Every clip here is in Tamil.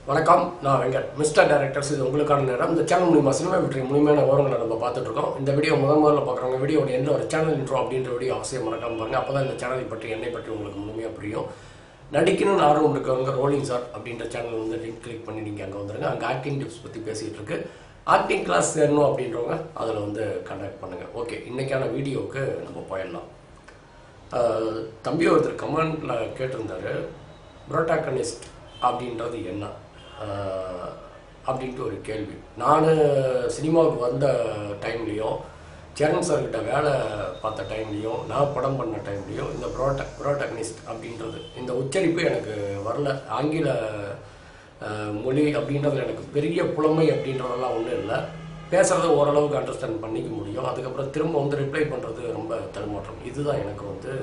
வணக்கம் நான் வெங்கட் மிஸ்டர் டைரக்டர்ஸ் இது உங்களுக்கான நேரம் இந்த சேனல் மூலியமா சினிமா வெற்றி முழுமையான விவரங்களை நம்ம பார்த்துட்டு இருக்கோம் இந்த வீடியோ முதல் முதல்ல பார்க்குறவங்க வீடியோட எந்த ஒரு சேனல் இன்ட்ரோ அப்படின்ற வீடியோ அவசியம் மறக்காம பாருங்க அப்பதான் இந்த சேனலை பற்றி என்னை பற்றி உங்களுக்கு முழுமையாக புரியும் நடிக்கணும்னு ஆர்வம் இருக்கவங்க ரோலிங் சார் அப்படின்ற சேனல் வந்து லிங்க் கிளிக் பண்ணி நீங்கள் அங்கே வந்துருங்க அங்கே ஆக்டிங் டிப்ஸ் பற்றி பேசிகிட்டு இருக்கு ஆக்டிங் கிளாஸ் சேரணும் அப்படின்றவங்க அதில் வந்து கண்டக்ட் பண்ணுங்கள் ஓகே இன்னைக்கான வீடியோவுக்கு நம்ம போயிடலாம் ஆஹ் தம்பி ஒருத்தர் கமெண்ட்ல கேட்டிருந்தாரு புரோட்டாகனிஸ்ட் அப்படின்றது என்ன ஆஹ் அப்படின்ட்டு ஒரு கேள்வி நான் சினிமாவுக்கு வந்த டைம்லேயும் சரண் சார்கிட்ட வேலை பார்த்த டைம்லேயும் நான் படம் பண்ண டைம்லேயும் இந்த புரோட்ட புரோட்டகனிஸ்ட் அப்படின்றது இந்த உச்சரிப்பு எனக்கு வரல ஆங்கில ஆஹ் மொழி அப்படின்றது எனக்கு பெரிய புலமை அப்படின்றதெல்லாம் ஒன்றும் இல்லை பேசுகிறத ஓரளவுக்கு அண்டர்ஸ்டாண்ட் பண்ணிக்க முடியும் அதுக்கப்புறம் திரும்ப வந்து ரிப்ளை பண்ணுறது ரொம்ப தடுமாற்றம் இதுதான் எனக்கு வந்து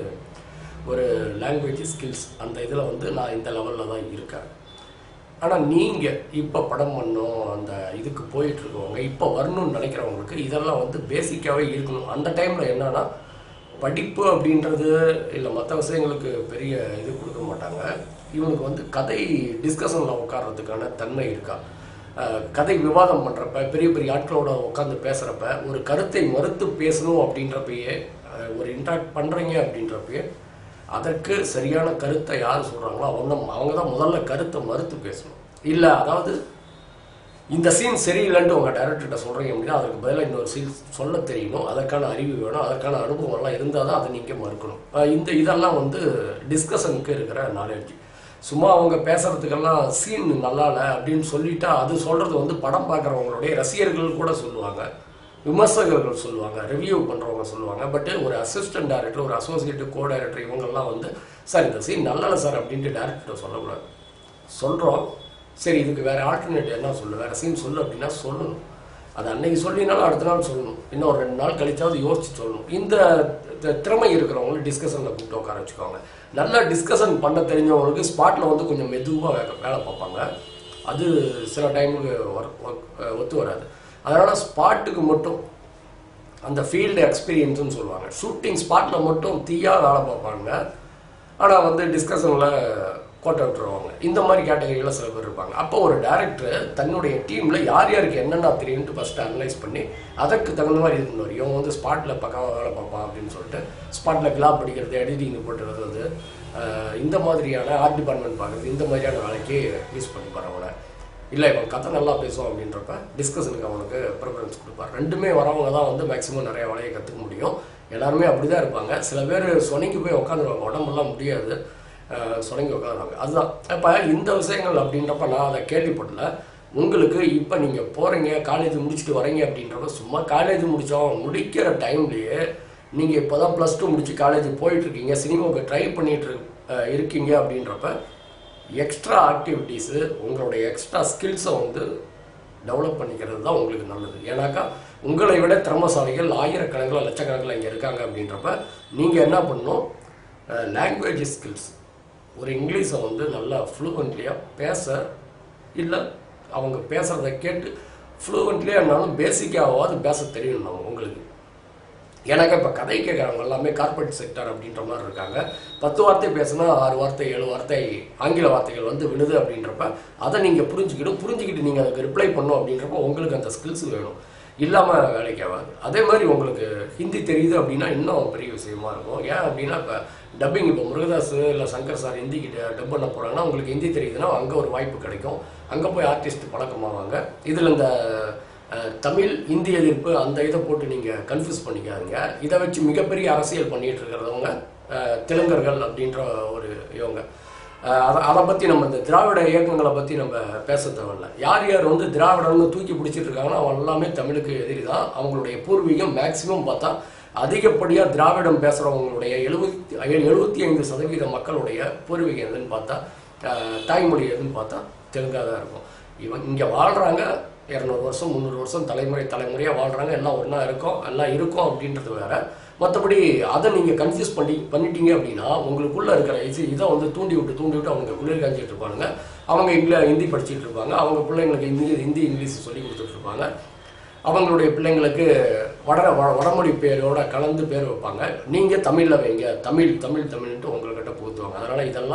ஒரு லாங்குவேஜ் ஸ்கில்ஸ் அந்த இதில் வந்து நான் இந்த லெவலில் தான் இருக்கேன் ஆனால் நீங்கள் இப்போ படம் பண்ணோம் அந்த இதுக்கு போயிட்டு இருக்கவங்க இப்போ வரணும்னு நினைக்கிறவங்களுக்கு இதெல்லாம் வந்து பேசிக்காகவே இருக்கணும் அந்த டைமில் என்னன்னா படிப்பு அப்படின்றது இல்லை மற்ற விஷயங்களுக்கு பெரிய இது கொடுக்க மாட்டாங்க இவனுக்கு வந்து கதை டிஸ்கஷனில் உட்கார்றதுக்கான தன்மை இருக்கா அஹ் கதை விவாதம் பண்ணுறப்ப பெரிய பெரிய ஆட்களோட உட்காந்து பேசுகிறப்ப ஒரு கருத்தை மறுத்து பேசணும் அப்படின்றப்பயே அஹ் ஒரு இன்ட்ராக்ட் பண்ணுறீங்க அப்படின்றப்பயே அதற்கு சரியான கருத்தை யார் சொல்கிறாங்களோ அவங்க அவங்க தான் முதல்ல கருத்தை மறுத்து பேசணும் இல்லை அதாவது இந்த சீன் சரியில்லைன்ட்டு உங்கள் டேரக்டர்கிட்ட சொல்கிறீங்க அப்படின்னா அதுக்கு பதிலாக இன்னொரு சீன் சொல்ல தெரியணும் அதற்கான அறிவு வேணும் அதற்கான அனுபவம் எல்லாம் இருந்தால் தான் அதை நீங்கள் மறுக்கணும் அஹ் இந்த இதெல்லாம் வந்து டிஸ்கஷனுக்கு இருக்கிற நாலேஜ் சும்மா அவங்க பேசுறதுக்கெல்லாம் சீன் நல்லா இல்லை அப்படின்னு சொல்லிட்டா அது சொல்கிறது வந்து படம் பார்க்குறவங்களுடைய ரசிகர்கள் கூட சொல்லுவாங்க விமர்சகர்கள் சொல்லுவாங்க ரிவ்யூ பண்ணுறவங்க சொல்லுவாங்க பட் ஒரு அசிஸ்டன்ட் டைரக்டர் ஒரு அசோசியேட் கோ டைரக்டர் இவங்கெல்லாம் வந்து சார் இந்த சீன் நல்லா இல்லை சார் அப்படின்ட்டு டேரக்டர் சொல்லக்கூடாது சொல்கிறோம் சரி இதுக்கு வேறு ஆல்டர்னேட் என்ன சொல்லு வேறு சீன் சொல்லு அப்படின்னா சொல்லணும் அது அன்னைக்கு சொல்லினாலும் அடுத்த நாள் சொல்லணும் இன்னும் ஒரு ரெண்டு நாள் கழிச்சாவது யோசிச்சு சொல்லணும் இந்த தி- திறமை இருக்கிறவங்களும் டிஸ்கஷனில் கூப்பிட்டு உட்கார வச்சுக்கோங்க நல்லா டிஸ்கஷன் பண்ண தெரிஞ்சவங்களுக்கு ஸ்பாட்டில் வந்து கொஞ்சம் மெதுவாக வேலை வேலை பார்ப்பாங்க அது சில டைமுக்கு ஒத்து வராது அதனால் ஸ்பாட்டுக்கு மட்டும் அந்த ஃபீல்டு எக்ஸ்பீரியன்ஸ்னு சொல்லுவாங்க ஷூட்டிங் ஸ்பாட்டில் மட்டும் தீயா வேலை பார்ப்பாங்க ஆனால் வந்து டிஸ்கஷனில் கோட்டை விட்டுருவாங்க இந்த மாதிரி கேட்டகரியில் சில பேர் இருப்பாங்க அப்போ ஒரு டேரக்டர் தன்னுடைய டீமில் யார் யாருக்கு என்னென்ன தெரியும்ட்டு ஃபஸ்ட்டு அனலைஸ் பண்ணி அதற்கு தகுந்த மாதிரி இது பண்ணுவார் இவன் வந்து ஸ்பாட்டில் பக்காவாக வேலை பார்ப்பான் அப்படின்னு சொல்லிட்டு ஸ்பாட்டில் கிளாப் படிக்கிறது எடிட்டிங் போட்டுறது அஹ் இந்த மாதிரியான ஆர்ட் டிபார்ட்மெண்ட் பார்க்குறது இந்த மாதிரியான வேலைக்கு யூஸ் பண்ணிப்பார் அவனை இல்லை இவன் கதை நல்லா பேசுவான் அப்படின்றப்ப டிஸ்கஷனுக்கு அவனுக்கு ப்ரிஃபரன்ஸ் கொடுப்பார் ரெண்டுமே வரவங்க தான் வந்து மேக்ஸிமம் நிறைய வேலையை கற்றுக்க முடியும் எல்லாருமே அப்படி தான் இருப்பாங்க சில பேர் சொனங்கி போய் உட்காந்துருவாங்க உடம்பெல்லாம் முடியாது அஹ் சொனங்கி உட்காந்துருவாங்க அதுதான் இப்போ இந்த விஷயங்கள் அப்படின்றப்ப நான் அதை கேள்விப்படல உங்களுக்கு இப்போ நீங்கள் போகிறீங்க காலேஜ் முடிச்சுட்டு வரீங்க அப்படின்றப்ப சும்மா காலேஜ் முடித்தோம் முடிக்கிற டைம்லேயே நீங்கள் இப்போ தான் ப்ளஸ் டூ முடிச்சு காலேஜ் போயிட்டுருக்கீங்க சினிமாவுக்கு ட்ரை பண்ணிட்டு இரு- அஹ் இருக்கீங்க அப்படின்றப்ப எக்ஸ்ட்ரா ஆக்டிவிட்டீஸு உங்களுடைய எக்ஸ்ட்ரா ஸ்கில்ஸை வந்து டெவலப் பண்ணிக்கிறது தான் உங்களுக்கு நல்லது ஏன்னாக்கா உங்களை விட திறமசாலிகள் ஆயிரக்கணக்கில் லட்சக்கணக்கில் இங்கே இருக்காங்க அப்படின்றப்ப நீங்கள் என்ன பண்ணணும் லாங்குவேஜ் ஸ்கில்ஸ் ஒரு இங்கிலீஷை வந்து நல்லா ஃப்ளூவெண்ட்லியாக பேச இல்லை அவங்க பேசுகிறத கேட்டு ஃப்ளூவெண்ட்லியாக இருந்தாலும் பேசிக்காவது பேச தெரியணும் நம்ம உங்களுக்கு எனக்கு இப்போ கதை கேட்குறவங்க எல்லாமே கார்ப்பரேட் செக்டர் அப்படின்ற மாதிரி இருக்காங்க பத்து வார்த்தை பேசினா ஆறு வார்த்தை ஏழு வார்த்தை ஆங்கில வார்த்தைகள் வந்து விழுது அப்படின்றப்ப அதை நீங்கள் புரிஞ்சுக்கிட்டு புரிஞ்சுக்கிட்டு நீங்கள் அதுக்கு ரிப்ளை பண்ணும் அப்படின்றப்ப உங்களுக்கு அந்த ஸ்கில்ஸ் வேணும் இல்லாமல் வேலைக்கு ஆகாது அதே மாதிரி உங்களுக்கு ஹிந்தி தெரியுது அப்படின்னா இன்னும் பெரிய விஷயமா இருக்கும் ஏன் அப்படின்னா இப்போ டப்பிங் இப்போ முருகதாஸ் இல்லை சங்கர் சார் ஹிந்தி கிட்ட டப் பண்ண போகிறாங்கன்னா உங்களுக்கு ஹிந்தி தெரியுதுன்னா அங்கே ஒரு வாய்ப்பு கிடைக்கும் அங்கே போய் ஆர்டிஸ்ட் பழக்கமாவாங்க இதில் இந்த அஹ், தமிழ் இந்தி எதிர்ப்பு அந்த இதை போட்டு நீங்கள் கன்ஃபியூஸ் பண்ணிக்காதீங்க இதை வச்சு மிகப்பெரிய அரசியல் பண்ணிட்டு இருக்கிறவங்க அஹ், தெலுங்கர்கள் அப்படின்ற ஒரு இவங்க அஹ், அதை அதை பற்றி நம்ம இந்த திராவிட இயக்கங்களை பற்றி நம்ம பேச தேவையில்ல யார் யார் வந்து திராவிடம்னு தூக்கி பிடிச்சிட்டு இருக்காங்களோ அவங்க எல்லாமே தமிழுக்கு எதிரி தான் அவங்களுடைய பூர்வீகம் மேக்சிமம் பார்த்தா அதிகப்படியாக திராவிடம் பேசுகிறவங்களுடைய எழுபத்தி எழுபத்தி ஐந்து சதவீத மக்களுடைய பூர்வீகம் எதுன்னு பார்த்தா அஹ், தாய்மொழி எதுன்னு பார்த்தா தெலுங்காக தான் இருக்கும் இவன் இங்கே வாழ்கிறாங்க இரநூறு வருஷம் முந்நூறு வருஷம் தலைமுறை தலைமுறையாக வாழ்கிறாங்க எல்லாம் ஒன்றா இருக்கோம் எல்லாம் இருக்கும் அப்படின்றது வேற மற்றபடி அதை நீங்கள் கன்ஃபியூஸ் பண்ணி பண்ணிட்டீங்க அப்படின்னா உங்களுக்குள்ளே இருக்கிற இது இதை வந்து தூண்டி விட்டு தூண்டி விட்டு அவங்க குளிர் காஞ்சிட்டு இருப்பாங்க அவங்க இங்கில ஹிந்தி படிச்சிட்டு இருப்பாங்க அவங்க பிள்ளைங்களுக்கு ஹிந்தி ஹிந்தி இங்கிலீஷ் சொல்லி கொடுத்துட்டு இருப்பாங்க அவங்களுடைய பிள்ளைங்களுக்கு வட வ- வடமொழி பேரோட கலந்து பேர் வைப்பாங்க நீங்கள் தமிழில் வைங்க தமிழ் தமிழ் தமிழ்ன்ட்டு உங்கள்கிட்ட புகுத்துவாங்க அதனால் இதெல்லாம்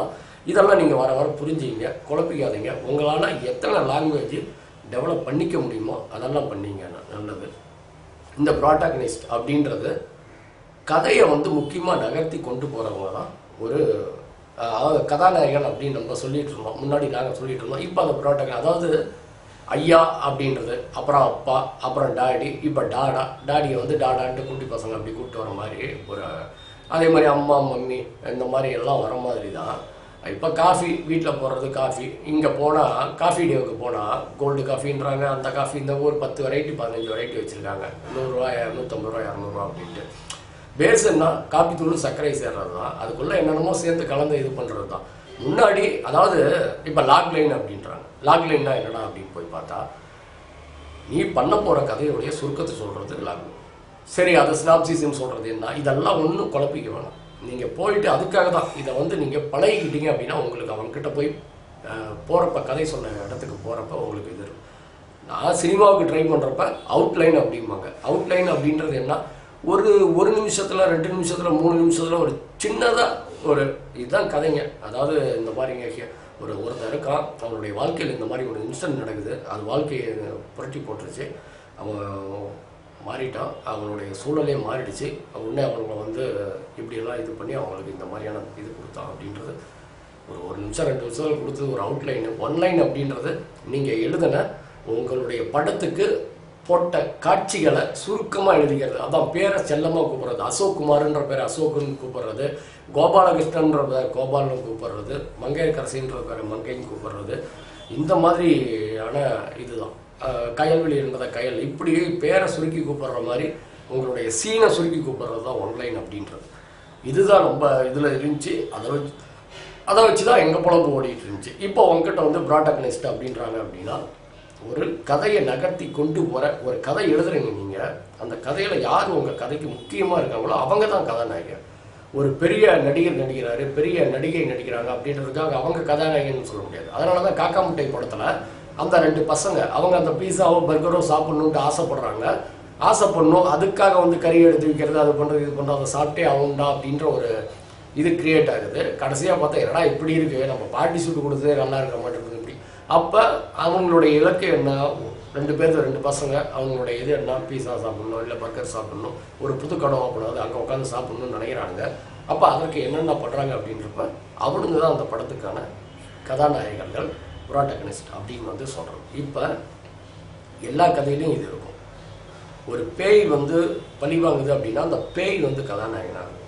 இதெல்லாம் நீங்கள் வர வர புரிஞ்சுங்க குழப்பிக்காதீங்க உங்களால் எத்தனை லாங்குவேஜ் டெவலப் பண்ணிக்க முடியுமோ அதெல்லாம் பண்ணீங்க நல்லது இந்த ப்ராட்டாகனிஸ்ட் அப்படின்றது கதையை வந்து முக்கியமாக நகர்த்தி கொண்டு போகிறவங்க தான் ஒரு அஹ், அதாவது கதாநாயகன் அப்படின்னு நம்ம சொல்லிட்டு இருந்தோம் முன்னாடி நாங்கள் சொல்லிட்டு இருந்தோம் இப்போ அந்த ப்ராட்டகன் அதாவது ஐயா அப்படின்றது அப்புறம் அப்பா அப்புறம் டாடி இப்போ டாடா டாடியை வந்து டாடான்ட்டு குட்டி பசங்க அப்படி கூப்பிட்டு வர மாதிரி ஒரு அதே மாதிரி அம்மா மம்மி இந்த மாதிரி எல்லாம் வர மாதிரி தான் இப்போ காஃபி வீட்டில் போடுறது காஃபி இங்கே போனால் காஃபி டேவுக்கு போனால் கோல்டு காஃபின்றாங்க அந்த காஃபி இந்த ஊர் பத்து வெரைட்டி பதினஞ்சு வெரைட்டி வச்சுருக்காங்க நூறுரூவா நூற்றம்பது ரூபா இரநூறுவா அப்படின்ட்டு பேஸ் என்ன காப்பி தூள் சர்க்கரை சேர்றது தான் அதுக்குள்ளே என்னென்னமோ சேர்ந்து கலந்து இது பண்ணுறது தான் முன்னாடி அதாவது இப்போ லாக் லைன் அப்படின்றாங்க லாக் லைன்னா என்னடா அப்படின்னு போய் பார்த்தா நீ பண்ண போகிற கதையுடைய சுருக்கத்தை சொல்கிறது லாக் சரி அது ஸ்னாப்சிசம் சொல்கிறது என்ன இதெல்லாம் ஒன்றும் குழப்பிக்க வேணாம் நீங்கள் போயிட்டு அதுக்காக தான் இதை வந்து நீங்கள் பழகிக்கிட்டீங்க அப்படின்னா உங்களுக்கு அவன்கிட்ட போய் போகிறப்ப கதை சொன்ன இடத்துக்கு போகிறப்ப உங்களுக்கு இது இருக்கும் நான் சினிமாவுக்கு ட்ரை பண்ணுறப்ப அவுட்லைன் அப்படிம்பாங்க அவுட்லைன் அப்படின்றது என்ன ஒரு ஒரு நிமிஷத்தில் ரெண்டு நிமிஷத்தில் மூணு நிமிஷத்தில் ஒரு சின்னதாக ஒரு இதுதான் கதைங்க அதாவது இந்த மாதிரிங்க ஹே- ஒரு ஒருத்தர் இருக்கான் அவனுடைய வாழ்க்கையில் இந்த மாதிரி ஒரு இன்சிடென்ட் நடக்குது அது வாழ்க்கையை புரட்டி போட்டுருச்சு அவன் மாறிட்டான் அவனுடைய சூழலே மாறிடுச்சு உடனே அவங்கள வந்து இப்படியெல்லாம் இது பண்ணி அவங்களுக்கு இந்த மாதிரியான இது கொடுத்தான் அப்படின்றது ஒரு ஒரு நிமிஷம் ரெண்டு நிமிஷம் கொடுத்தது ஒரு அவுட்லைன் ஒன்லைன் அப்படின்றது நீங்கள் எழுதின உங்களுடைய படத்துக்கு போட்ட காட்சிகளை சுருக்கமாக எழுதிக்கிறது அதான் பேரை செல்லமாக கூப்பிடுறது அசோக் குமார்ன்ற பேர் அசோக்குன்னு கூப்பிடுறது கோபாலகிருஷ்ணன்ற பேர் கோபால்னு கூப்பிடுறது மங்கையரசின்ற பேர் மங்கைன்னு கூப்பிடுறது இந்த மாதிரியான இதுதான் அஹ் கயல்வெளி இருந்ததை கயல் இப்படி பேரை சுருக்கி கூப்பிடுற மாதிரி உங்களுடைய சீனை சுருக்கி கூப்பிடுறது தான் ஒன்லைன் அப்படின்றது இதுதான் ரொம்ப இதில் இருந்துச்சு அதை வச்சு அதை வச்சு தான் எங்கள் பொழப்பு ஓடிட்டு இருந்துச்சு இப்போ உங்ககிட்ட வந்து ப்ராட்டகனிஸ்ட் அப்படின்றாங்க அப்படின்னா ஒரு கதையை நகர்த்தி கொண்டு போகிற ஒரு கதை எழுதுறீங்க நீங்கள் அந்த கதையில் யார் உங்கள் கதைக்கு முக்கியமாக இருக்காங்களோ அவங்க தான் கதாநாயகர் ஒரு பெரிய நடிகர் நடிக்கிறாரு பெரிய நடிகை நடிக்கிறாங்க அப்படின்றதுக்காக அவங்க கதாநாயகன் சொல்ல முடியாது அதனால தான் காக்கா முட்டை படத்தில் அந்த ரெண்டு பசங்க அவங்க அந்த பீஸாவோ பர்கரோ சாப்பிடணுன்ட்டு ஆசைப்படுறாங்க ஆசைப்படணும் அதுக்காக வந்து கறி எடுத்து வைக்கிறது அது பண்ணுறது இது பண்ணுறது அதை சாப்பிட்டே ஆகும்டா அப்படின்ற ஒரு இது கிரியேட் ஆகுது கடைசியாக பார்த்தா என்னடா இப்படி இருக்கு நம்ம பாட்டி சுட்டு கொடுத்ததே நல்லா இருக்க மாட்டேங்குது இப்படி அப்போ அவங்களுடைய இலக்கு என்ன ரெண்டு பேருக்கு ரெண்டு பசங்க அவங்களுடைய இது என்ன பீஸா சாப்பிடணும் இல்லை பர்கர் சாப்பிடணும் ஒரு புது கடை ஓப்பனாவது அங்கே உட்காந்து சாப்பிடணும்னு நினைக்கிறாங்க அப்போ அதற்கு என்னென்ன பண்ணுறாங்க அப்படின்றப்ப அவனுங்க தான் அந்த படத்துக்கான கதாநாயகர்கள் ப்ராட்டகனிஸ்ட் அப்படின்னு வந்து சொல்கிறோம் இப்போ எல்லா கதையிலையும் இது இருக்கும் ஒரு பேய் வந்து பழி வாங்குது அப்படின்னா அந்த பேய் வந்து கதாநாயகனாக இருக்கும்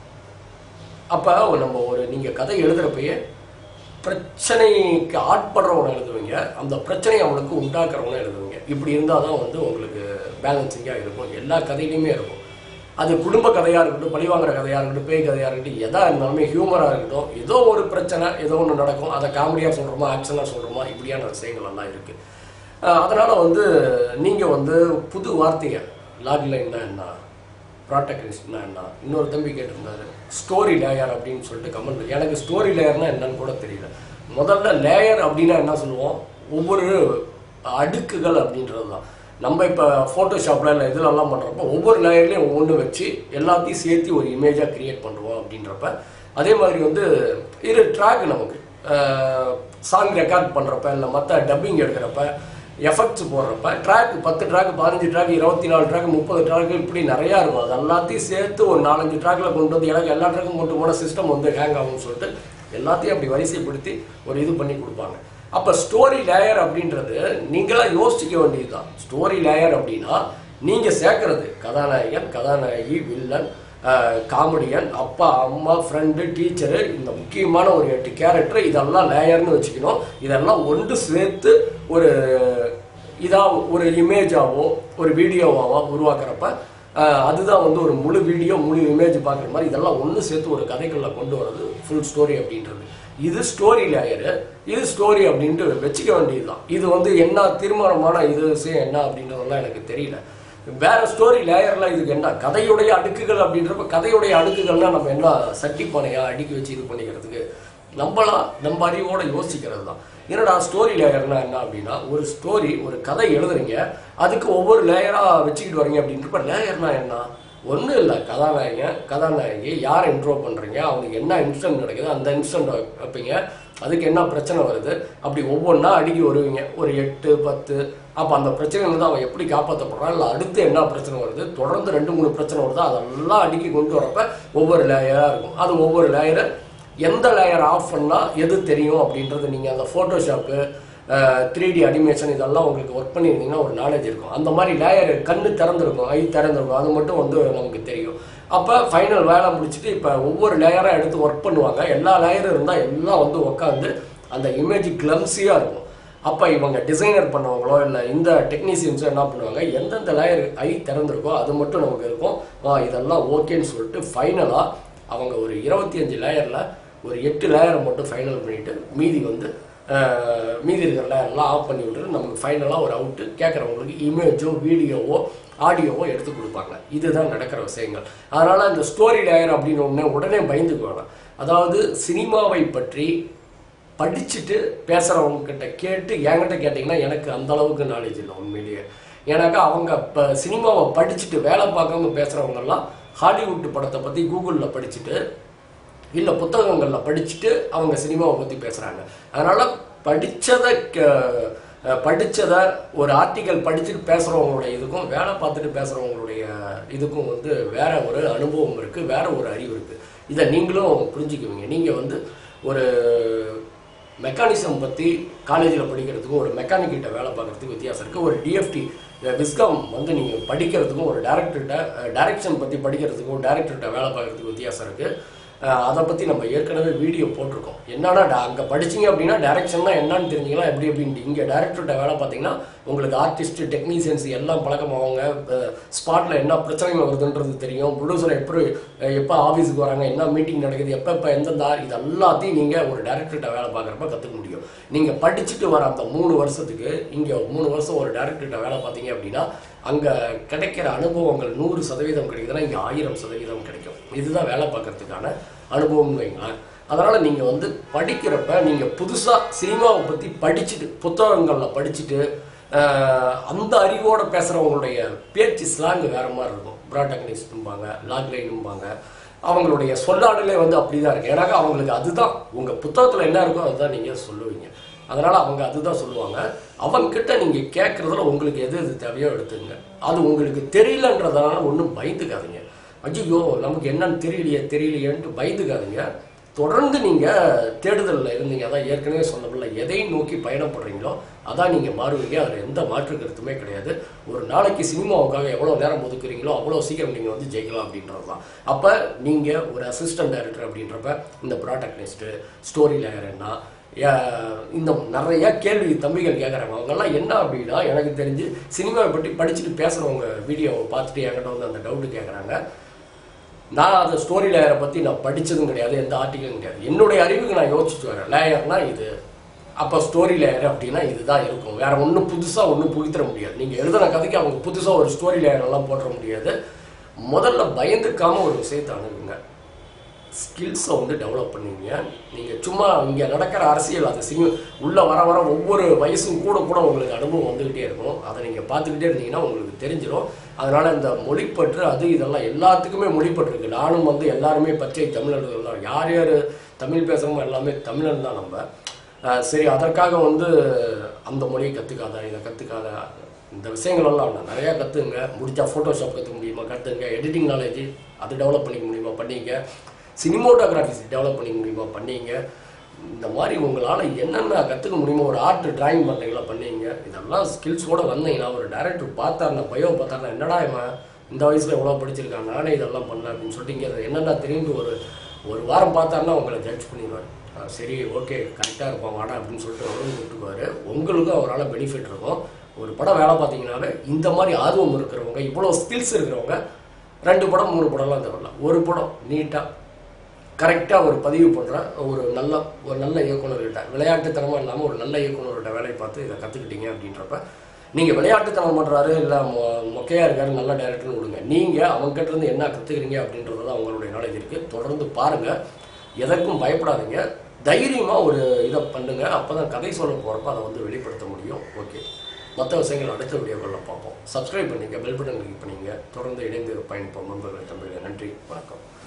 அப்போ நம்ம ஒரு நீங்கள் கதை எழுதுகிறப்பயே பிரச்சனைக்கு ஆட்படுறவனை எழுதுவீங்க அந்த பிரச்சனையை அவனுக்கு உண்டாக்குறவனை எழுதுவீங்க இப்படி இருந்தால் தான் வந்து உங்களுக்கு பேலன்சிங்காக இருக்கும் எல்லா கதையிலையுமே இருக்கும் அது குடும்ப கதையாக இருக்கட்டும் பழி வாங்குற கதையாக இருக்கட்டும் பேய் கதையாக இருக்கட்டும் எதா இருந்தாலுமே ஹியூமராக இருக்கட்டும் ஏதோ ஒரு பிரச்சனை ஏதோ ஒன்று நடக்கும் அதை காமெடியாக சொல்கிறோமா ஆக்ஷனாக சொல்கிறோமா இப்படியான விஷயங்கள் எல்லாம் இருக்குது அதனால் வந்து நீங்கள் வந்து புது வார்த்தையை லாக் லைன்னா என்ன ப்ராட்டகனிஸ்ட்னா என்ன இன்னொரு தம்பி கேட்டிருந்தாரு ஸ்டோரி லேயர் அப்படின்னு சொல்லிட்டு கமெண்ட் எனக்கு ஸ்டோரி லேயர்னா என்னன்னு கூட தெரியல முதல்ல லேயர் அப்படின்னா என்ன சொல்லுவோம் ஒவ்வொரு அடுக்குகள் அப்படின்றது தான் நம்ம இப்போ ஃபோட்டோஷாப்பில் இல்லை இதுலலாம் பண்ணுறப்ப ஒவ்வொரு லேயர்லேயும் ஒவ்வொன்று வச்சு எல்லாத்தையும் சேர்த்து ஒரு இமேஜாக கிரியேட் பண்ணுறோம் அப்படின்றப்ப அதே மாதிரி வந்து இரு ட்ராக் நமக்கு சாங் ரெக்கார்ட் பண்ணுறப்ப இல்லை மற்ற டப்பிங் எடுக்கிறப்ப எஃபெக்ட்ஸ் போடுறப்ப ட்ராக் பத்து ட்ராக் பதினஞ்சு ட்ராக் இருபத்தி நாலு ட்ராக் முப்பது ட்ராக் இப்படி நிறையா இருக்கும் அது எல்லாத்தையும் சேர்த்து ஒரு நாலஞ்சு ட்ராக்ல கொண்டு வந்து எனக்கு எல்லா ட்ராக்கும் கொண்டு போன சிஸ்டம் வந்து ஹேங் ஆகும்னு சொல்லிட்டு எல்லாத்தையும் அப்படி வரிசைப்படுத்தி ஒரு இது பண்ணி கொடுப்பாங்க அப்போ ஸ்டோரி லேயர் அப்படின்றது நீங்களா யோசிக்க வேண்டியதுதான் ஸ்டோரி லேயர் அப்படின்னா நீங்கள் சேர்க்கறது கதாநாயகன் கதாநாயகி வில்லன் காமெடியன் அப்பா அம்மா ஃப்ரெண்டு டீச்சரு இந்த முக்கியமான ஒரு எட்டு கேரக்டர் இதெல்லாம் லேயர்னு வச்சுக்கணும் இதெல்லாம் ஒன்று சேர்த்து ஒரு இதாக ஒரு இமேஜாவோ ஒரு வீடியோவாவோ உருவாக்குறப்ப அஹ், அதுதான் வந்து ஒரு முழு வீடியோ முழு இமேஜ் பார்க்குற மாதிரி இதெல்லாம் ஒன்று சேர்த்து ஒரு கதைக்குள்ள கொண்டு வர்றது ஃபுல் ஸ்டோரி அப்படின்றது இது ஸ்டோரி லேயரு இது ஸ்டோரி அப்படின்ட்டு வச்சுக்க வேண்டியதுதான் இது வந்து என்ன தீர்மானமான இது விஷயம் என்ன அப்படின்றதெல்லாம் எனக்கு தெரியல வேற ஸ்டோரி லேயர்ல இதுக்கு என்ன கதையுடைய அடுக்குகள் அப்படின்றப்ப கதையுடைய அடுக்குகள்னா நம்ம என்ன சட்டி பானையா அடுக்கி வச்சு இது பண்ணிக்கிறதுக்கு நம்மளா நம்ம அறிவோட யோசிக்கிறது தான் என்னடா ஸ்டோரி லேயர்னா என்ன அப்படின்னா ஒரு ஸ்டோரி ஒரு கதை எழுதுறீங்க அதுக்கு ஒவ்வொரு லேயரா வச்சுக்கிட்டு வரீங்க அப்படின்றப்ப லேயர்னா என்ன ஒன்றும் இல்லை கதாநாயகன் கதாநாயகி யாரை இன்ட்ரோ பண்ணுறீங்க அவனுக்கு என்ன இன்சிடென்ட் நடக்குது அந்த இன்சிடென்ட் வைப்பீங்க அதுக்கு என்ன பிரச்சனை வருது அப்படி ஒவ்வொன்றா அடுக்கி வருவீங்க ஒரு எட்டு பத்து அப்போ அந்த பிரச்சனையில அவன் எப்படி காப்பாற்றப்படுறான் இல்லை அடுத்து என்ன பிரச்சனை வருது தொடர்ந்து ரெண்டு மூணு பிரச்சனை வருது அதெல்லாம் அடுக்கி கொண்டு வரப்ப ஒவ்வொரு லேயராக இருக்கும் அது ஒவ்வொரு லேயரை எந்த லேயர் ஆஃப் பண்ணால் எது தெரியும் அப்படின்றது நீங்கள் அந்த ஃபோட்டோஷாப்பு த்ரீ டி அனிமேஷன் இதெல்லாம் உங்களுக்கு ஒர்க் பண்ணியிருந்தீங்கன்னா ஒரு நாலேஜ் இருக்கும் அந்த மாதிரி லேயர் கண்ணு திறந்திருக்கும் ஐ திறந்திருக்கும் அது மட்டும் வந்து நமக்கு தெரியும் அப்போ ஃபைனல் வேலை முடிச்சுட்டு இப்போ ஒவ்வொரு லேயராக எடுத்து ஒர்க் பண்ணுவாங்க எல்லா லேயரும் இருந்தால் எல்லாம் வந்து உட்காந்து அந்த இமேஜ் கிளம்ஸியாக இருக்கும் அப்போ இவங்க டிசைனர் பண்ணவங்களோ இல்லை இந்த டெக்னீஷியன்ஸோ என்ன பண்ணுவாங்க எந்தெந்த லேயர் ஐ திறந்திருக்கோ அது மட்டும் நமக்கு இருக்கும் ஆ, இதெல்லாம் ஓகேன்னு சொல்லிட்டு ஃபைனலாக அவங்க ஒரு இருபத்தி அஞ்சு லேயரில் ஒரு எட்டு லேயரை மட்டும் ஃபைனல் பண்ணிவிட்டு மீதி வந்து அஹ், மீதி இருக்கிற லேயர்லாம் ஆஃப் பண்ணி விட்டுட்டு நமக்கு ஃபைனலாக ஒரு அவுட்டு கேட்குறவங்களுக்கு இமேஜோ வீடியோவோ ஆடியோவோ எடுத்து கொடுப்பாங்க இதுதான் நடக்கிற விஷயங்கள் அதனால் இந்த ஸ்டோரி லேயர் அப்படின்னு ஒன்று உடனே பயந்துக்கு வேணாம் அதாவது சினிமாவை பற்றி படிச்சுட்டு பேசுகிறவங்க கிட்ட கேட்டு என்கிட்ட கேட்டிங்கன்னா எனக்கு அந்த அளவுக்கு நாலேஜ் இல்லை உண்மையிலேயே ஏன்னாக்கா அவங்க இப்போ சினிமாவை படிச்சுட்டு வேலை பார்க்காம பேசுகிறவங்கெல்லாம் ஹாலிவுட் படத்தை பற்றி கூகுளில் படிச்சுட்டு இல்லை புத்தகங்களில் படிச்சுட்டு அவங்க சினிமாவை பற்றி பேசுகிறாங்க அதனால் படித்ததை படித்ததை ஒரு ஆர்டிக்கல் படிச்சுட்டு பேசுகிறவங்களுடைய இதுக்கும் வேலை பார்த்துட்டு பேசுகிறவங்களுடைய இதுக்கும் வந்து வேற ஒரு அனுபவம் இருக்குது வேற ஒரு அறிவு இருக்குது இதை நீங்களும் புரிஞ்சுக்குவீங்க நீங்கள் வந்து ஒரு மெக்கானிசம் பற்றி காலேஜில் படிக்கிறதுக்கும் ஒரு மெக்கானிக் கிட்ட வேலை பார்க்கறதுக்கு வித்தியாசம் இருக்குது ஒரு டிஎஃப்டி விஸ்காம் வந்து நீங்கள் படிக்கிறதுக்கும் ஒரு டேரக்டர்கிட்ட டைரக்ஷன் பற்றி படிக்கிறதுக்கும் டேரக்டர்கிட்ட வேலை பார்க்கறதுக்கு வித்தியாசம் இருக்குது அதை பற்றி நம்ம ஏற்கனவே வீடியோ போட்டிருக்கோம் என்னன்னா அங்கே படிச்சீங்க அப்படின்னா டைரக்ஷன்னா என்னன்னு தெரிஞ்சுக்கலாம் எப்படி எப்படின்ட்டு இங்கே டேரக்டர்கிட்ட வேலை பார்த்தீங்கன்னா உங்களுக்கு ஆர்டிஸ்ட் டெக்னீஷியன்ஸ் எல்லாம் பழக்கமாவாங்க ஸ்பாட்டில் என்ன பிரச்சனைகள் வருதுன்றது தெரியும் ப்ரொடியூசர் எப்படி எப்போ ஆஃபீஸுக்கு வராங்க என்ன மீட்டிங் நடக்குது எப்போ எப்போ எந்தெந்த ஆர் இது எல்லாத்தையும் நீங்கள் ஒரு டேரக்டர்கிட்ட வேலை பார்க்குறப்ப கற்றுக்க முடியும் நீங்கள் படிச்சுட்டு வர அந்த மூணு வருஷத்துக்கு இங்கே மூணு வருஷம் ஒரு டேரக்டர்கிட்ட வேலை பார்த்தீங்க அப்படின்னா அங்கே கிடைக்கிற அனுபவங்கள் நூறு சதவீதம் கிடைக்குதுன்னா இங்கே ஆயிரம் சதவீதம் கிடைக்கும் இதுதான் வேலை பார்க்கறதுக்கான அனுபவம்னு வைங்களேன் அதனால் நீங்கள் வந்து படிக்கிறப்ப நீங்கள் புதுசாக சினிமாவை பற்றி படிச்சுட்டு புத்தகங்களில் படிச்சுட்டு ஆஹ், அந்த அறிவோட பேசுகிறவங்களுடைய பேச்சு ஸ்லாங் வேற மாதிரி இருக்கும் ப்ராடக்னிஸ்டும்பாங்க லாக்லைனும்பாங்க அவங்களுடைய சொல்லாடலே வந்து அப்படிதான் இருக்கு ஏன்னாக்கா அவங்களுக்கு அதுதான் உங்கள் புத்தகத்தில் என்ன இருக்கோ அதுதான் நீங்கள் சொல்லுவீங்க அதனால் அவங்க அதுதான் சொல்லுவாங்க அவங்கக்கிட்ட நீங்கள் கேட்குறதுல உங்களுக்கு எது எது தேவையோ எடுத்துங்க அது உங்களுக்கு தெரியலன்றதுனால ஒன்றும் பயந்துக்காதீங்க ஐயோ நமக்கு என்னன்னு தெரியலையே தெரியலையேன்ட்டு பயந்துக்காதீங்க தொடர்ந்து நீங்கள் தேடுதலில் இருந்தீங்க அதான் ஏற்கனவே சொன்னதில்ல எதை நோக்கி பயணப்படுறீங்களோ அதான் நீங்கள் மாறுவீங்க அதில் எந்த மாற்று கருத்துமே கிடையாது ஒரு நாளைக்கு சினிமாவுக்காக எவ்வளோ நேரம் ஒதுக்குறீங்களோ அவ்வளோ சீக்கிரம் நீங்கள் வந்து ஜெயிக்கலாம் அப்படின்றது தான் அப்போ நீங்கள் ஒரு அசிஸ்டன்ட் டைரக்டர் அப்படின்றப்ப இந்த ப்ராடக்டிஸ்ட்டு ஸ்டோரி லேயர் என்ன ஏ- இந்த நிறைய கேள்வி தம்பிகள் கேட்குறாங்க அவங்கெல்லாம் என்ன அப்படின்னா எனக்கு தெரிஞ்சு சினிமாவை பற்றி படிச்சுட்டு பேசுகிறவங்க வீடியோவை பார்த்துட்டு என்கிட்ட வந்து அந்த டவுட்டு கேட்குறாங்க நான் அந்த ஸ்டோரி லேயரை பற்றி நான் படித்ததும் கிடையாது எந்த ஆர்டிக்கலும் கிடையாது என்னுடைய அறிவுக்கு நான் யோசிச்சுட்டு வரேன் லேயர்னா இது அப்போ ஸ்டோரி லேயர் அப்படின்னா இதுதான் இருக்கும் வேற ஒன்றும் புதுசாக ஒன்றும் புகுத்திட முடியாது நீங்கள் எழுதுன கதைக்கு அவங்க புதுசாக ஒரு ஸ்டோரி லேயர் எல்லாம் போட்டுற முடியாது முதல்ல பயந்துக்காம ஒரு விஷயத்தை அணுகுங்க ஸ்கில்ஸை வந்து டெவலப் பண்ணுவீங்க நீங்கள் சும்மா இங்கே நடக்கிற அரசியல் அது சினி உள்ளே வர வர ஒவ்வொரு வயசும் கூட கூட உங்களுக்கு அனுபவம் வந்துக்கிட்டே இருக்கும் அதை நீங்கள் பார்த்துக்கிட்டே இருந்தீங்கன்னா உங்களுக்கு தெரிஞ்சிடும் அதனால் இந்த மொழிப்பற்று அது இதெல்லாம் எல்லாத்துக்குமே மொழிப்பற்று இருக்கு நானும் வந்து எல்லாருமே பச்சை தமிழர்கள் தான் யார் யார் தமிழ் பேசுகிறோமோ எல்லாமே தமிழன் தான் நம்ம அஹ் சரி அதற்காக வந்து அந்த மொழியை கற்றுக்காத இதை கற்றுக்காத இந்த விஷயங்கள் எல்லாம் இல்லை நிறையா கற்றுங்க முடிஞ்சா ஃபோட்டோஷாப் கற்றுக்க முடியுமா கற்றுங்க எடிட்டிங் நாலேஜ் அது டெவலப் பண்ணிக்க முடியுமா பண்ணிங்க சினிமோட்டோகிராஃபிஸ் டெவலப் பண்ணிக்க முடியுமா பண்ணீங்க இந்த மாதிரி உங்களால் என்னென்ன கற்றுக்க முடியுமோ ஒரு ஆர்ட் டிராயிங் பண்ணுறீங்களா பண்ணீங்க இதெல்லாம் ஸ்கில்ஸோட வந்தீங்கன்னா ஒரு டேரக்டர் பார்த்தாருன்னா பயோ பார்த்தாருன்னா என்னடா இவன் இந்த வயசில் எவ்வளோ படிச்சிருக்கான் நானே இதெல்லாம் பண்ணேன் அப்படின்னு சொல்லிட்டு இங்கே என்னென்ன தெரியும்னு ஒரு ஒரு வாரம் பார்த்தாருன்னா உங்களை ஜட்ஜ் பண்ணிடுவார் ஆ, சரி ஓகே கரெக்டாக இருப்பான் வாடா அப்படின்னு சொல்லிட்டு அவரும் கூப்பிட்டுக்குவாரு உங்களுக்கும் அவரால் பெனிஃபிட் இருக்கும் ஒரு படம் வேலை பார்த்தீங்கன்னாவே இந்த மாதிரி ஆர்வம் இருக்கிறவங்க இவ்வளோ ஸ்கில்ஸ் இருக்கிறவங்க ரெண்டு படம் மூணு படம்லாம் தேவையில்ல ஒரு படம் நீட்டாக கரெக்டாக ஒரு பதிவு பண்ணுற ஒரு நல்ல ஒரு நல்ல இயக்குனர்கிட்ட விளையாட்டுத்தனமாக இல்லாமல் ஒரு நல்ல இயக்குனர்கிட்ட வேலையை பார்த்து இதை கற்றுக்கிட்டீங்க அப்படின்றப்ப நீங்கள் விளையாட்டுத்தனம் பண்ணுறாரு இல்லை மொ மொக்கையாக இருக்காரு நல்ல டேரக்டர்னு விடுங்க நீங்கள் அவங்ககிட்ட இருந்து என்ன கற்றுக்கிறீங்க அப்படின்றது தான் அவங்களுடைய நாலேஜ் இருக்குது தொடர்ந்து பாருங்கள் எதற்கும் பயப்படாதீங்க தைரியமாக ஒரு இதை பண்ணுங்க அப்போ தான் கதை சொல்ல போகிறப்ப அதை வந்து வெளிப்படுத்த முடியும் ஓகே மற்ற விஷயங்கள் அடுத்த வீடியோக்களில் பார்ப்போம் சப்ஸ்கிரைப் பண்ணிங்க பெல் பட்டன் கிளிக் பண்ணிங்க தொடர்ந்து இணைந்து பயணிப்போம் நண்பர்கள் தம்பிகளை நன்றி வணக்கம்